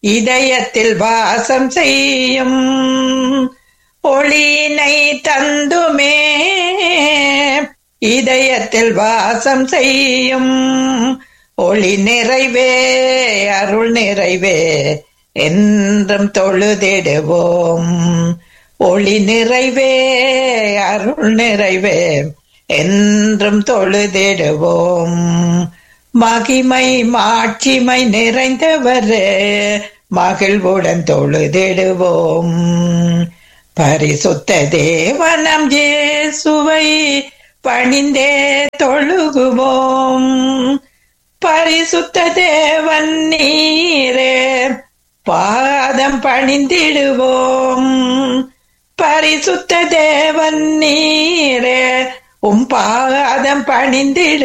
இதயத்தில் வாசம் செய்யும் ஒளியினை தந்துமே இதயத்தில் வாசம் செய்யும் ஒளி நிறைவே அருள் நிறைவே என்றும் தொழுதிடுவோம் ஒளி நிறைவே அருள் நிறைவே என்றும் தொழுதிடுவோம் மகிமை மாட்சிமை நிறைந்தவரே மகிழ்வுடன் தொழுதிடுவோம் பரிசுத்த தேவனம் இயேசுவை பணிந்தே தொழுகுவோம் பரிசுத்த தேவன் நீரே பாதம் பணிந்திடுவோம் பரிசுத்த தேவன் நீரே உம் பாதம் பணிந்திடு